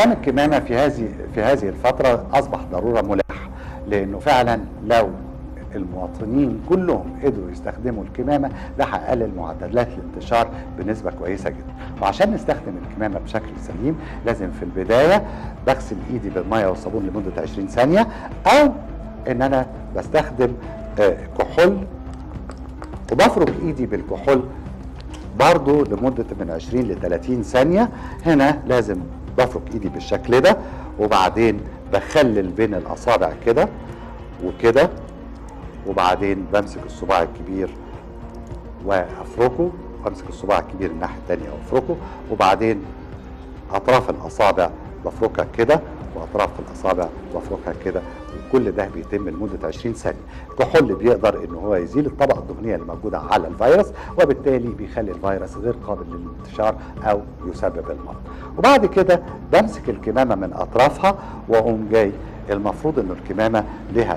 استخدام الكمامه في هذه في هذه الفتره اصبح ضروره ملحه لانه فعلا لو المواطنين كلهم قدروا يستخدموا الكمامه ده هيقلل معدلات الانتشار بنسبه كويسه جدا وعشان نستخدم الكمامه بشكل سليم لازم في البدايه بغسل ايدي بالميه والصابون لمده 20 ثانيه او ان انا بستخدم آه، كحول وبفرك ايدي بالكحول برضو لمدة من 20 ل 30 ثانية هنا لازم بفرك ايدي بالشكل ده وبعدين بخلل بين الاصابع كده وكده وبعدين بمسك الصباع الكبير وافركه وامسك الصباع الكبير الناحية التانية وافركه وبعدين اطراف الاصابع بفركها كده واطراف الاصابع بفركها كده وكل ده بيتم لمده 20 ثانيه الكحول بيقدر ان هو يزيل الطبقه الدهنيه اللي موجوده على الفيروس وبالتالي بيخلي الفيروس غير قابل للانتشار او يسبب المرض وبعد كده بمسك الكمامه من اطرافها واقوم جاي المفروض ان الكمامه لها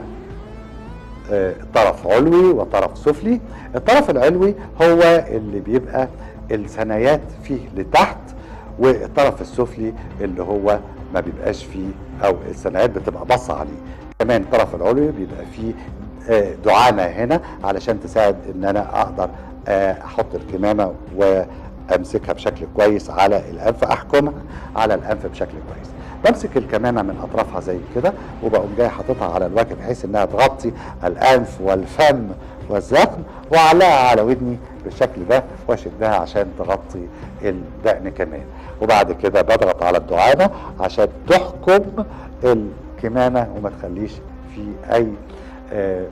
آه، طرف علوي وطرف سفلي الطرف العلوي هو اللي بيبقى الثنايات فيه لتحت والطرف السفلي اللي هو ما بيبقاش فيه او الثنايات بتبقى باصه عليه كمان الطرف العلوي بيبقى فيه آه، دعامه هنا علشان تساعد ان انا اقدر آه، احط الكمامه وامسكها بشكل كويس على الانف احكمها على الانف بشكل كويس بمسك الكمامه من اطرافها زي كده وبقوم جاي حاططها على الوجه بحيث انها تغطي الانف والفم والزخم واعلقها على ودني بالشكل ده واشدها عشان تغطي الدقن كمان وبعد كده بضغط على الدعامه عشان تحكم الكمامه وما تخليش في اي آه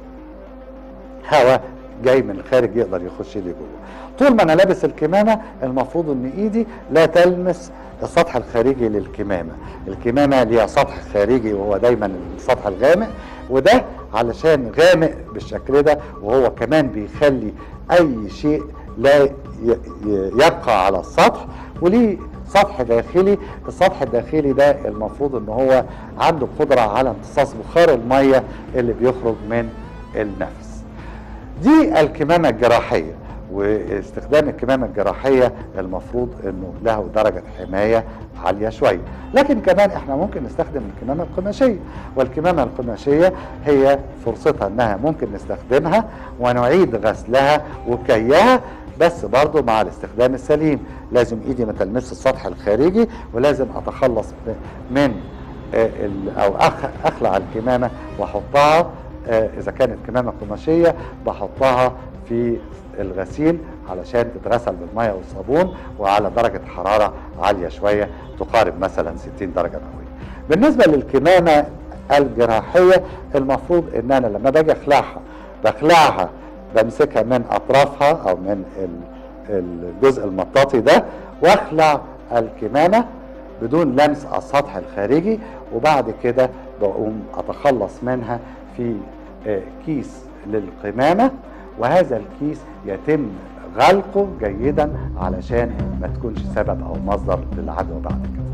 هواء جاي من الخارج يقدر يخش لي جوه طول ما انا لابس الكمامه المفروض ان ايدي لا تلمس السطح الخارجي للكمامه الكمامه ليها سطح خارجي وهو دايما السطح الغامق وده علشان غامق بالشكل ده وهو كمان بيخلي اي شيء لا ي- ي- يبقى على السطح وليه سطح داخلي السطح الداخلي ده المفروض ان هو عنده قدره على امتصاص بخار الميه اللي بيخرج من النفس دي الكمامة الجراحية واستخدام الكمامة الجراحية المفروض انه له درجة حماية عالية شوية لكن كمان احنا ممكن نستخدم الكمامة القماشية والكمامة القماشية هي فرصتها انها ممكن نستخدمها ونعيد غسلها وكيها بس برضو مع الاستخدام السليم لازم ايدي ما تلمس السطح الخارجي ولازم اتخلص من آه، ال- او أخ- اخلع الكمامه واحطها آه، اذا كانت كمامه قماشيه بحطها في الغسيل علشان تتغسل بالميه والصابون وعلى درجه حراره عاليه شويه تقارب مثلا 60 درجه مئويه. بالنسبه للكمامه الجراحيه المفروض ان انا لما باجي اخلعها بخلعها بمسكها من اطرافها او من ال- الجزء المطاطي ده واخلع الكمامه بدون لمس السطح الخارجي وبعد كده بقوم اتخلص منها في آه، كيس للقمامه وهذا الكيس يتم غلقه جيدا علشان ما تكونش سبب او مصدر للعدوى بعد كده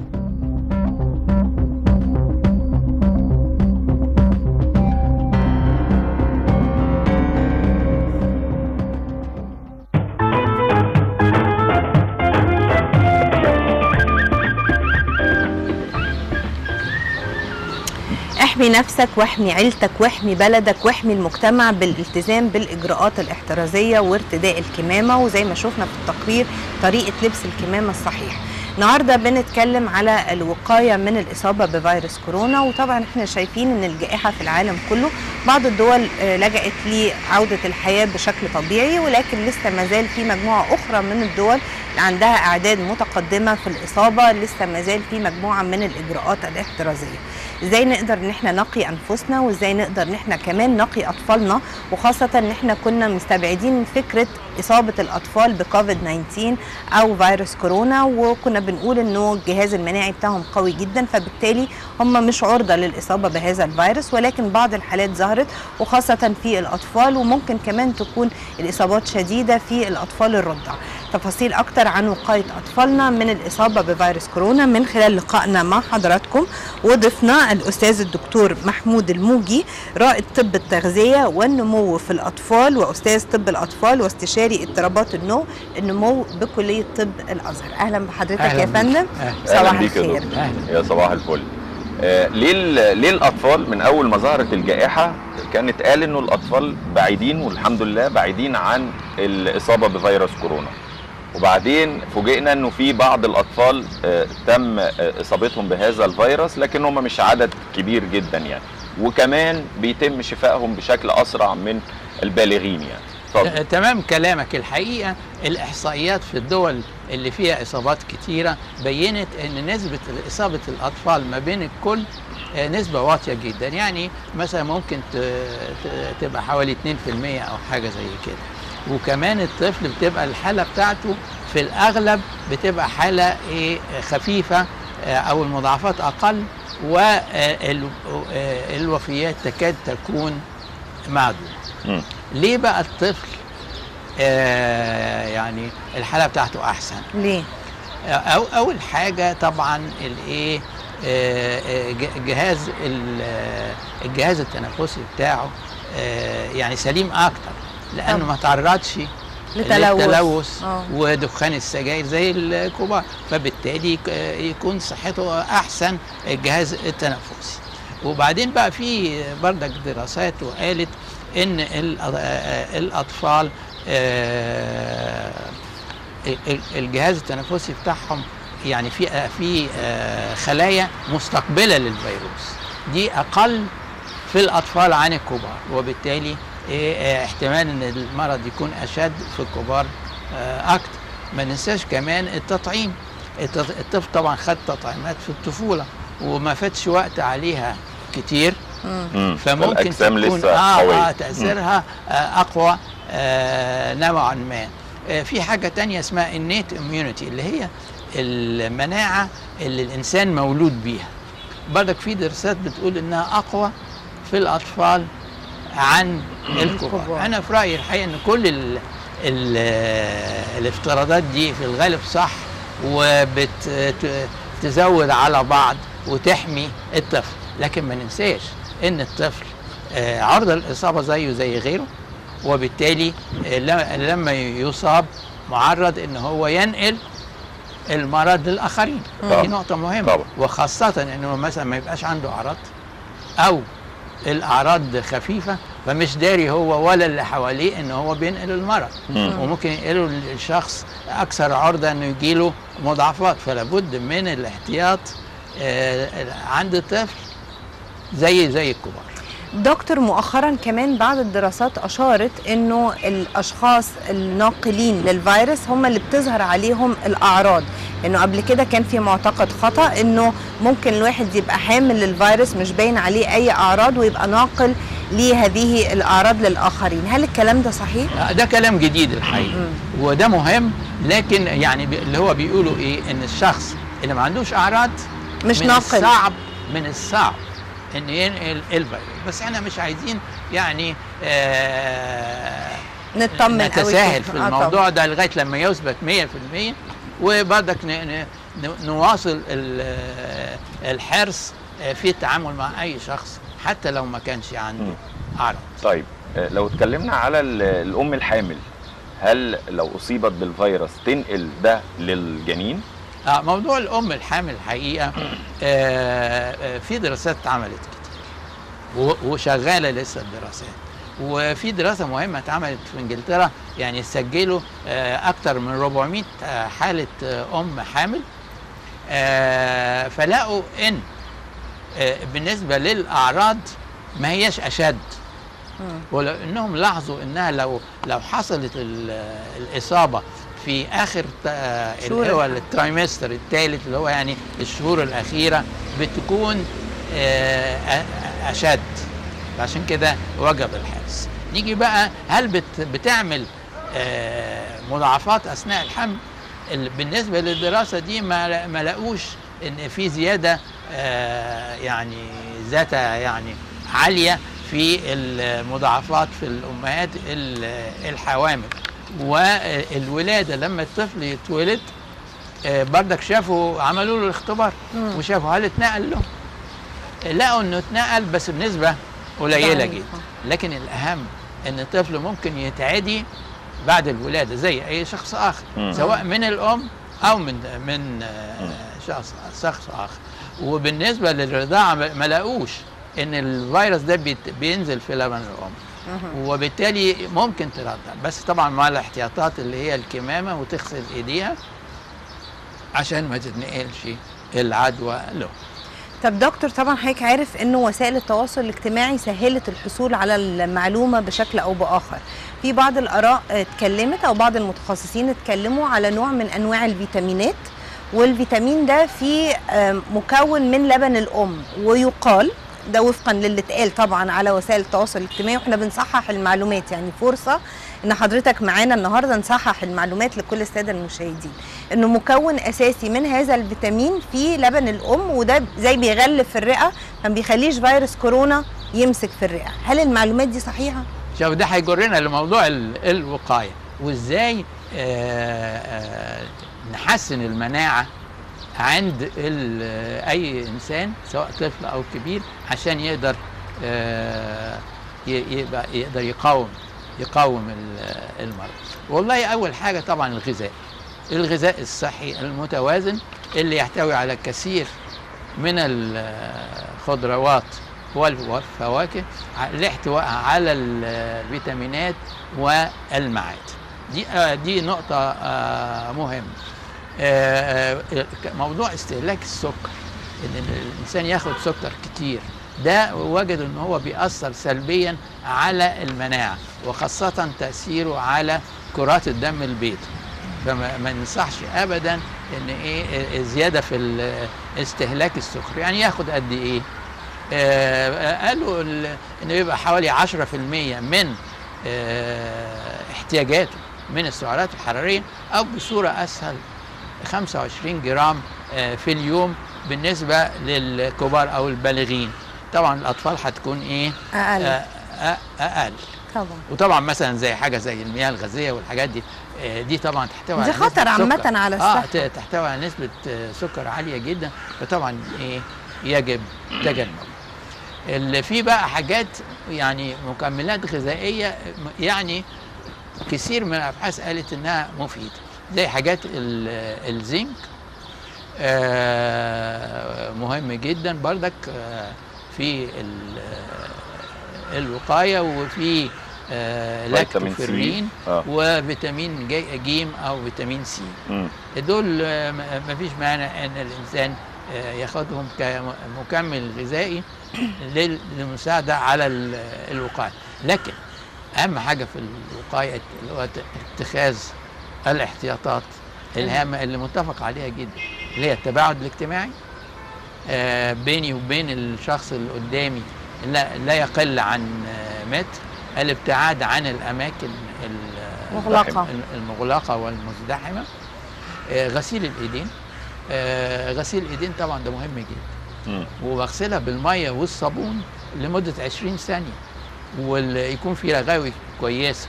احمي نفسك واحمي عيلتك واحمي بلدك واحمي المجتمع بالالتزام بالاجراءات الاحترازيه وارتداء الكمامه وزي ما شفنا في التقرير طريقه لبس الكمامه الصحيح النهارده بنتكلم على الوقايه من الاصابه بفيروس كورونا وطبعا احنا شايفين ان الجائحه في العالم كله بعض الدول آه، لجأت لعوده الحياه بشكل طبيعي ولكن لسه ما زال في مجموعه اخرى من الدول عندها اعداد متقدمه في الاصابه لسه ما زال في مجموعه من الاجراءات الاحترازيه ازاي نقدر ان احنا نقي انفسنا وازاي نقدر ان احنا كمان نقي اطفالنا وخاصه ان احنا كنا مستبعدين فكره اصابه الاطفال بكوفيد 19 او فيروس كورونا وكنا بنقول انه الجهاز المناعي بتاعهم قوي جدا فبالتالي هم مش عرضه للاصابه بهذا الفيروس ولكن بعض الحالات ظهرت وخاصه في الاطفال وممكن كمان تكون الاصابات شديده في الاطفال الرضع تفاصيل اكتر عن وقايه اطفالنا من الاصابه بفيروس كورونا من خلال لقائنا مع حضراتكم وضيفنا الاستاذ الدكتور محمود الموجي رائد طب التغذيه والنمو في الاطفال واستاذ طب الاطفال واستشاري اضطرابات النمو النمو بكليه طب الازهر اهلا بحضرتك اهلا يا فندم أهلا. صباح أهلا بيك يا الخير دكتور. أهلا. يا صباح الفل آه، ليه ال- ليه الاطفال من اول ما ظهرت الجائحه كانت قال انه الاطفال بعيدين والحمد لله بعيدين عن الاصابه بفيروس كورونا وبعدين فوجئنا انه في بعض الاطفال آه، تم آه، اصابتهم بهذا الفيروس لكن هم مش عدد كبير جدا يعني وكمان بيتم شفائهم بشكل اسرع من البالغين يعني اتفضل آه، تمام كلامك الحقيقه الاحصائيات في الدول اللي فيها اصابات كتيره بينت ان نسبه اصابه الاطفال ما بين الكل آه، نسبه واطيه جدا يعني مثلا ممكن ت- ت- تبقى حوالي 2% او حاجه زي كده وكمان الطفل بتبقى الحاله بتاعته في الاغلب بتبقى حاله ايه خفيفه آه، او المضاعفات اقل والوفيات تكاد تكون معدومه مم. ليه بقى الطفل آه يعني الحاله بتاعته احسن ليه أو اول حاجه طبعا الايه آه، آه، ج- جهاز ال- آه، الجهاز التنفسي بتاعه آه، يعني سليم اكتر لانه طبعا. ما تعرضش لتلوث. للتلوث آه. ودخان السجاير زي الكبار فبالتالي يك- آه، يكون صحته احسن الجهاز التنفسي وبعدين بقى في بردك دراسات وقالت ان ال- آه، الاطفال آه، ال- الجهاز التنفسي بتاعهم يعني في في آه، خلايا مستقبله للفيروس دي اقل في الاطفال عن الكبار وبالتالي إيه، آه، احتمال ان المرض يكون اشد في الكبار آه، اكتر ما ننساش كمان التطعيم التط- الطفل طبعا خد تطعيمات في الطفوله وما فاتش وقت عليها كتير مم. فممكن فالاجسام تكون لسه آه قويه آه تأثيرها آه أقوى آه نوعا ما آه في حاجة تانية اسمها innate immunity اللي هي المناعة اللي الإنسان مولود بيها برضك في دراسات بتقول إنها أقوى في الأطفال عن الكبار الكبار. أنا في رأيي الحقيقة إن كل ال ال الافتراضات دي في الغالب صح وبتزود على بعض وتحمي الطفل لكن ما ننساش ان الطفل آه، عرضة للإصابة زيه زي غيره وبالتالي آه، ل- لما يصاب معرض ان هو ينقل المرض للآخرين طبعا. دي نقطة مهمة طبعا. وخاصة انه مثلا ما يبقاش عنده أعراض أو الأعراض خفيفة فمش داري هو ولا اللي حواليه ان هو بينقل المرض مم. وممكن ينقله للشخص أكثر عرضة انه يجيله مضاعفات فلا بد من الاحتياط آه، عند الطفل زي زي الكبار دكتور مؤخرا كمان بعض الدراسات اشارت انه الاشخاص الناقلين للفيروس هم اللي بتظهر عليهم الاعراض لانه قبل كده كان في معتقد خطا انه ممكن الواحد يبقى حامل للفيروس مش باين عليه اي اعراض ويبقى ناقل لهذه الاعراض للاخرين هل الكلام ده صحيح ده كلام جديد الحقيقه مم. وده مهم لكن يعني بي- اللي هو بيقولوا ايه ان الشخص اللي ما عندوش اعراض مش من ناقل الصعب من الصعب ان ينقل الفيروس بس احنا مش عايزين يعني آه نطمن قوي نتساهل كده. في آه الموضوع ده لغايه لما يثبت 100% وبرضك ن- ن- ن- نواصل ال- آه، الحرص آه، في التعامل مع اي شخص حتى لو ما كانش عنده مم. اعراض طيب آه، لو اتكلمنا على ال- الام الحامل هل لو اصيبت بالفيروس تنقل ده للجنين آه موضوع الام الحامل الحقيقه آه آه في دراسات اتعملت كتير و- وشغاله لسه الدراسات وفي دراسه مهمه اتعملت في انجلترا يعني سجلوا آه اكتر من 400 آه، حاله آه، ام حامل آه فلقوا ان آه بالنسبه للاعراض ما هياش اشد مم. ولانهم لاحظوا انها لو لو حصلت ال- الاصابه في اخر تا- شهور اللي هو الحمل. الترايمستر الثالث اللي هو يعني الشهور الاخيره بتكون آه، أ- اشد عشان كده وجب الحرص نيجي بقى هل بت بتعمل آه، مضاعفات اثناء الحمل ال- بالنسبه للدراسه دي ما ما لقوش ان في زياده آه، يعني ذات يعني عاليه في المضاعفات في الامهات ال- الحوامل والولاده لما الطفل يتولد آه، بردك شافوا عملوا له الاختبار مم. وشافوا هل اتنقل له لقوا انه اتنقل بس بنسبه قليله ضعيفة. جدا لكن الاهم ان الطفل ممكن يتعدي بعد الولاده زي اي شخص اخر مم. سواء من الام او من من آه، شخص شخص اخر وبالنسبه للرضاعه ما ما لاقوش ان الفيروس ده بيت- بينزل في لبن الام وبالتالي ممكن ترضع بس طبعا مع الاحتياطات اللي هي الكمامه وتغسل ايديها عشان ما تتنقلش العدوى له طب دكتور طبعا حضرتك عارف انه وسائل التواصل الاجتماعي سهلت الحصول على المعلومه بشكل او باخر في بعض الاراء اتكلمت او بعض المتخصصين اتكلموا على نوع من انواع الفيتامينات والفيتامين ده فيه آم، مكون من لبن الام ويقال ده وفقا للي اتقال طبعا على وسائل التواصل الاجتماعي واحنا بنصحح المعلومات يعني فرصه ان حضرتك معانا النهارده نصحح المعلومات لكل الساده المشاهدين انه مكون اساسي من هذا الفيتامين في لبن الام وده زي بيغلف في الرئه ما بيخليش فيروس كورونا يمسك في الرئه هل المعلومات دي صحيحه شوف ده هيجرنا لموضوع ال- الوقايه وازاي آه، آه، نحسن المناعه عند ال- اي انسان سواء طفل او كبير عشان يقدر آه، ي- يبقى يقدر يقاوم يقاوم ال- المرض والله اول حاجه طبعا الغذاء الغذاء الصحي المتوازن اللي يحتوي على كثير من الخضروات والف- والفواكه الاحتواء على الفيتامينات والمعادن دي آه، دي نقطة آه، مهمة آه، آه، موضوع استهلاك السكر ان الانسان ياخد سكر كتير ده وجد ان هو بيأثر سلبيا على المناعة وخاصة تأثيره على كرات الدم البيضاء فما ما ننصحش ابدا ان ايه زياده في ال- استهلاك السكر يعني ياخد قد ايه آه، قالوا ال- انه يبقى حوالي 10% من آه، احتياجاته من السعرات الحراريه او بصوره اسهل 25 جرام آه، في اليوم بالنسبه للكبار او البالغين طبعا الاطفال هتكون ايه اقل آه، آه، اقل طبعا وطبعا مثلا زي حاجه زي المياه الغازيه والحاجات دي آه، دي طبعا تحتوي دي على نسبة خطر عامة سكر. على اه الصحة. ت- تحتوي على نسبه آه، سكر عاليه جدا فطبعا ايه يجب تجنبه اللي في بقى حاجات يعني مكملات غذائيه م- يعني كثير من الابحاث قالت انها مفيده زي حاجات ال- الزنك آه، مهم جدا بردك آه، في ال- الوقايه وفي آه، فيتامين سي. لاكتوفيرين آه. وفيتامين جي- جيم او فيتامين سي مم. دول آه، م- مفيش مانع ان الانسان آه، ياخدهم كمكمل غذائي لل- للمساعده على ال- الوقايه لكن اهم حاجه في الوقايه اللي هو ت- اتخاذ الاحتياطات الهامه اللي متفق عليها جدا اللي هي التباعد الاجتماعي آه، بيني وبين الشخص اللي قدامي لا, لا يقل عن آه، متر الابتعاد عن الاماكن ال- مغلقة. المغلقه والمزدحمه آه، غسيل الايدين آه، غسيل الايدين طبعا ده مهم جدا مم. وبغسلها بالميه والصابون لمده 20 ثانيه ويكون في رغاوي كويسه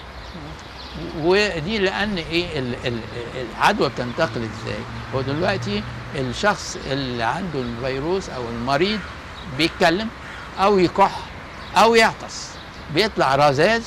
ودي لان ايه ال- ال- العدوى بتنتقل ازاي هو دلوقتي الشخص اللي عنده الفيروس او المريض بيتكلم او يكح او يعطس بيطلع رذاذ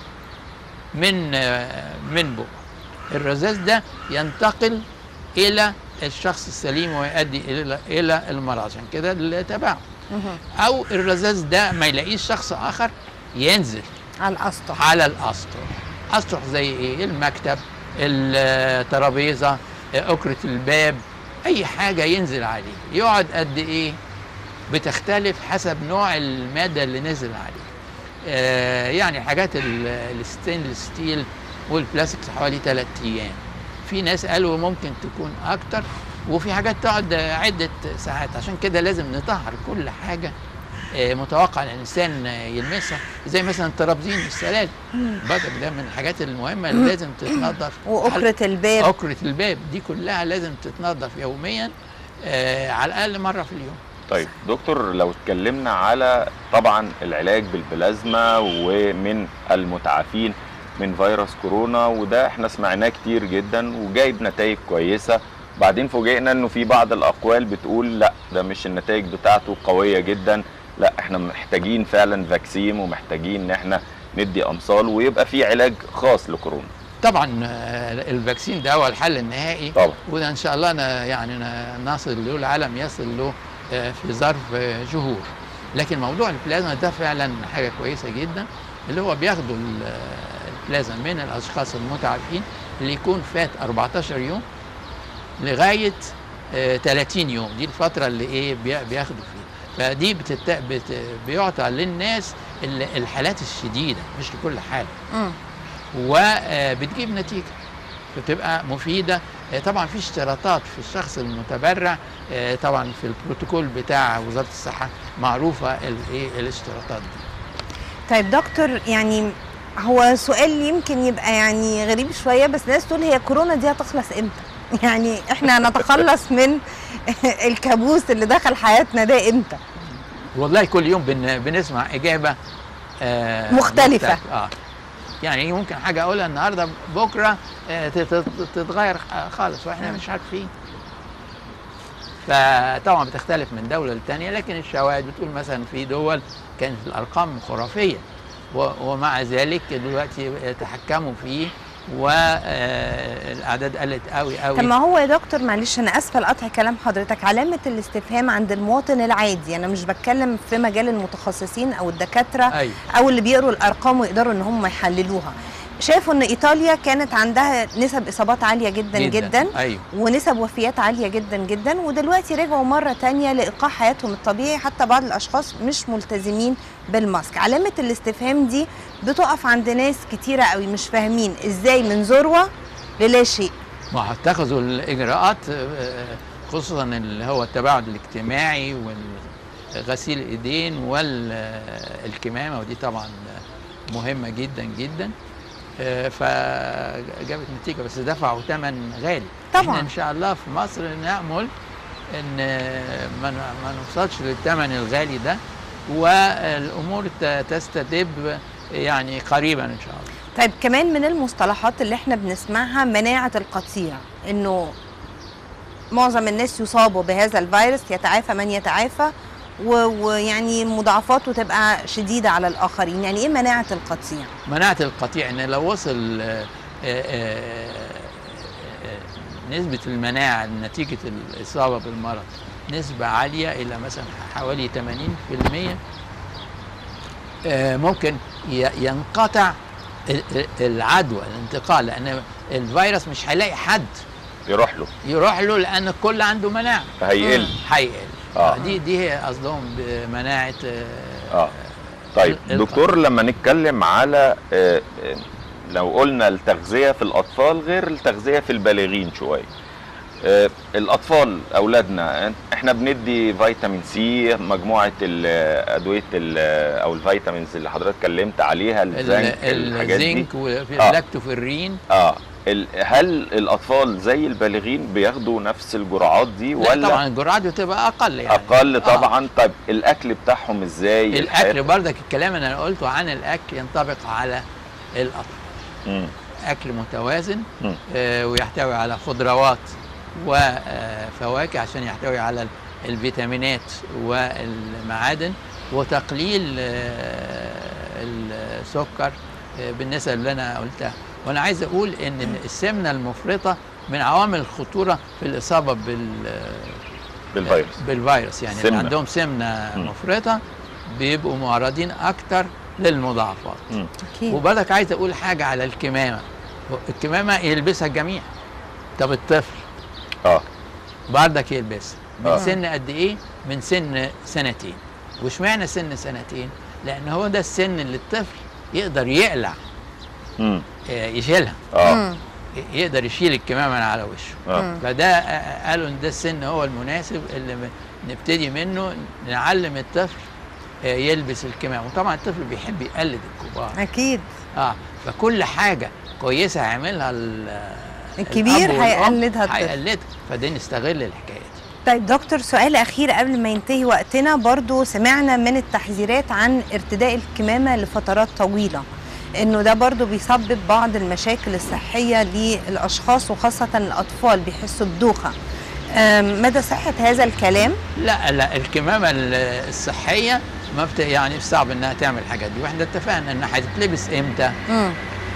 من آه، من بقه الرذاذ ده ينتقل الى الشخص السليم ويؤدي الى الى المرض عشان كده التباعد مهم. او الرذاذ ده ما يلاقيش شخص اخر ينزل على الاسطح على الاسطح اسطح زي ايه المكتب الترابيزه اكره الباب اي حاجه ينزل عليه يقعد قد ايه بتختلف حسب نوع الماده اللي نزل عليه آه يعني حاجات ال- الستينلس ستيل والبلاستيك حوالي ثلاث ايام في ناس قالوا ممكن تكون اكتر وفي حاجات تقعد عده ساعات عشان كده لازم نطهر كل حاجه آه، متوقع ان الانسان آه، يلمسها زي مثلا الترابزين السلال برضك ده من الحاجات المهمه اللي لازم تتنظف واكره الباب أكرة الباب دي كلها لازم تتنظف يوميا آه على الاقل مره في اليوم طيب دكتور لو اتكلمنا على طبعا العلاج بالبلازما ومن المتعافين من فيروس كورونا وده احنا سمعناه كتير جدا وجايب نتائج كويسه بعدين فوجئنا انه في بعض الاقوال بتقول لا ده مش النتائج بتاعته قويه جدا لا احنا محتاجين فعلا فاكسين ومحتاجين ان احنا ندي امصال ويبقى في علاج خاص لكورونا طبعا آه، الفاكسين ده هو الحل النهائي طبعا وده ان شاء الله نا يعني نا- نصل له العالم يصل له آه، في ظرف آه، شهور لكن موضوع البلازما ده فعلا حاجه كويسه جدا اللي هو بياخدوا ال- آه، البلازما من الاشخاص المتعافين اللي يكون فات 14 يوم لغايه آه، 30 يوم دي الفتره اللي ايه بي- بياخدوا فيها فدي بتت... بت... بيعطى للناس ال- الحالات الشديده مش لكل حاله مم. وبتجيب نتيجه بتبقى مفيده آه، طبعا في اشتراطات في الشخص المتبرع آه، طبعا في البروتوكول بتاع وزاره الصحه معروفه الايه الاشتراطات دي طيب دكتور يعني هو سؤال يمكن يبقى يعني غريب شويه بس ناس تقول هي كورونا دي هتخلص امتى؟ يعني احنا هنتخلص من الكابوس اللي دخل حياتنا ده امتى؟ والله كل يوم بن... بنسمع اجابه آه مختلفة. مختلفة. اه يعني ممكن حاجه اقولها النهارده بكره آه تت- تت- تتغير خالص واحنا مش عارفين فطبعا بتختلف من دوله للتانيه لكن الشواهد بتقول مثلا في دول كانت الارقام خرافيه و- ومع ذلك دلوقتي تحكموا فيه والاعداد قلت قوي قوي طب ما هو يا دكتور معلش انا اسفه لقطع كلام حضرتك علامه الاستفهام عند المواطن العادي انا مش بتكلم في مجال المتخصصين او الدكاتره ايوه او اللي بيقروا الارقام ويقدروا ان هم يحللوها شافوا ان ايطاليا كانت عندها نسب اصابات عاليه جدا جدا, جداً ايوه ونسب وفيات عاليه جدا جدا ودلوقتي رجعوا مره تانية لايقاع حياتهم الطبيعي حتى بعض الاشخاص مش ملتزمين بالماسك علامه الاستفهام دي بتقف عند ناس كتيره قوي مش فاهمين ازاي من ذروه للا شيء ما اتخذوا الاجراءات آه، خصوصا اللي هو التباعد الاجتماعي وغسيل الايدين والكمامه ودي طبعا مهمه جدا جدا آه، فجابت نتيجه بس دفعوا ثمن غالي طبعاً. احنا ان شاء الله في مصر نامل ان آه، ما ن- ما نوصلش للثمن الغالي ده والامور ت- تستتب يعني قريبا ان شاء الله طيب كمان من المصطلحات اللي احنا بنسمعها مناعه القطيع انه معظم الناس يصابوا بهذا الفيروس يتعافى من يتعافى و- ويعني مضاعفاته تبقى شديده على الاخرين يعني ايه مناعه القطيع مناعة القطيع ان لو وصل آه، آه، آه، نسبة المناعة نتيجة الإصابة بالمرض نسبة عالية إلى مثلا حوالي 80% آه، ممكن ي- ينقطع ال- ال- العدوى الانتقال لأن الفيروس مش هيلاقي حد يروح له يروح له لأن الكل عنده مناعة فهيقل هيقل آه. دي دي هي قصدهم بمناعة آه، اه طيب ال- دكتور لما نتكلم على آه، آه، لو قلنا التغذية في الأطفال غير التغذية في البالغين شوية آه، الأطفال أولادنا احنا بندي فيتامين سي مجموعة ال- أدوية ال- أو الفيتامينز اللي حضرتك اتكلمت عليها ال- الزنك الحاجات دي الزنك وفي آه. اللاكتوفيرين اه ال- هل الأطفال زي البالغين بياخدوا نفس الجرعات دي لا ولا طبعا الجرعات بتبقى اقل يعني أقل آه. طبعا طيب الأكل بتاعهم ازاي الاكل بردك الكلام اللي انا قلته عن الاكل ينطبق على الاطفال مم. اكل متوازن مم. آه ويحتوي على خضروات وفواكه عشان يحتوي على الفيتامينات والمعادن وتقليل آه السكر آه بالنسبه اللي انا قلتها وانا عايز اقول ان السمنه المفرطه من عوامل الخطوره في الاصابه بال بالفيروس بالفيروس يعني اللي سمنة. عندهم سمنه مم. مفرطه بيبقوا معرضين اكتر للمضاعفات مم. اكيد وبرضك عايز اقول حاجه على الكمامه الكمامه يلبسها الجميع طب الطفل اه بردك يلبسها من آه. سن قد ايه من سن سنتين واشمعنى سن سنتين لان هو ده السن اللي الطفل يقدر يقلع مم. آه، يشيلها اه مم. ي- يقدر يشيل الكمامه من على وشه اه مم. فده آه، قالوا ان ده السن هو المناسب اللي م- نبتدي منه نعلم الطفل آه، يلبس الكمامه وطبعا الطفل بيحب يقلد الكبار اكيد اه فكل حاجه كويسه هيعملها ال- الكبير الأب والأم هيقلدها الطفل. هيقلدها فدي نستغل الحكايه دي طيب دكتور سؤال اخير قبل ما ينتهي وقتنا برضو سمعنا من التحذيرات عن ارتداء الكمامه لفترات طويله انه ده برضو بيسبب بعض المشاكل الصحيه للاشخاص وخاصه الاطفال بيحسوا بدوخه أم، مدى صحه هذا الكلام لا لا الكمامه ال- الصحيه ما بت... يعني صعب انها تعمل الحاجات دي واحنا اتفقنا انها هتتلبس امتى مم.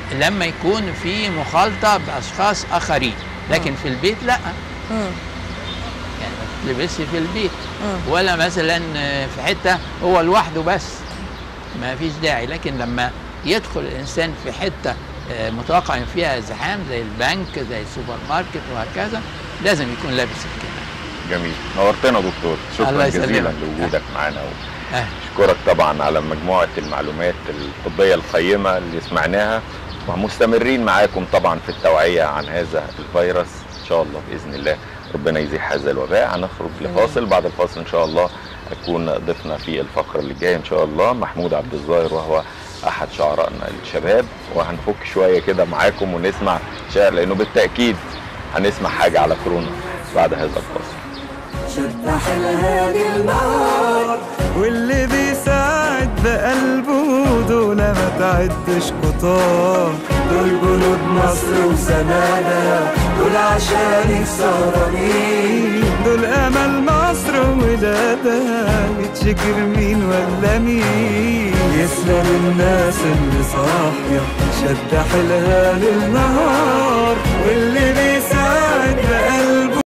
لما يكون في مخالطه باشخاص اخرين لكن في البيت لا مم. يعني ما تتلبسش في البيت مم. ولا مثلا في حته هو لوحده بس ما فيش داعي لكن لما يدخل الانسان في حته آه، متوقع ان فيها زحام زي البنك زي السوبر ماركت وهكذا لازم يكون لابس الكمامه جميل نورتنا دكتور الله شكرا يسلمك. جزيلا لوجودك معانا أهلا. اشكرك طبعا على مجموعه المعلومات الطبيه القيمه اللي سمعناها ومستمرين معاكم طبعا في التوعيه عن هذا الفيروس ان شاء الله باذن الله ربنا يزيح هذا الوباء هنخرج لفاصل بعد الفاصل ان شاء الله هيكون ضيفنا في الفقره اللي جايه ان شاء الله محمود عبد الظاهر وهو احد شعرائنا الشباب وهنفك شويه كده معاكم ونسمع شعر لانه بالتاكيد هنسمع حاجه على كورونا بعد هذا الفاصل شد حيلها للنار واللي بيساعد بقلبه دول ما تعدش كتار دول جنود مصر وسنادة دول عشان سهرانين دول امل مصر وولادها يتشكر مين ولا مين يسلم الناس اللي صاحية شد حيلها للنهار واللي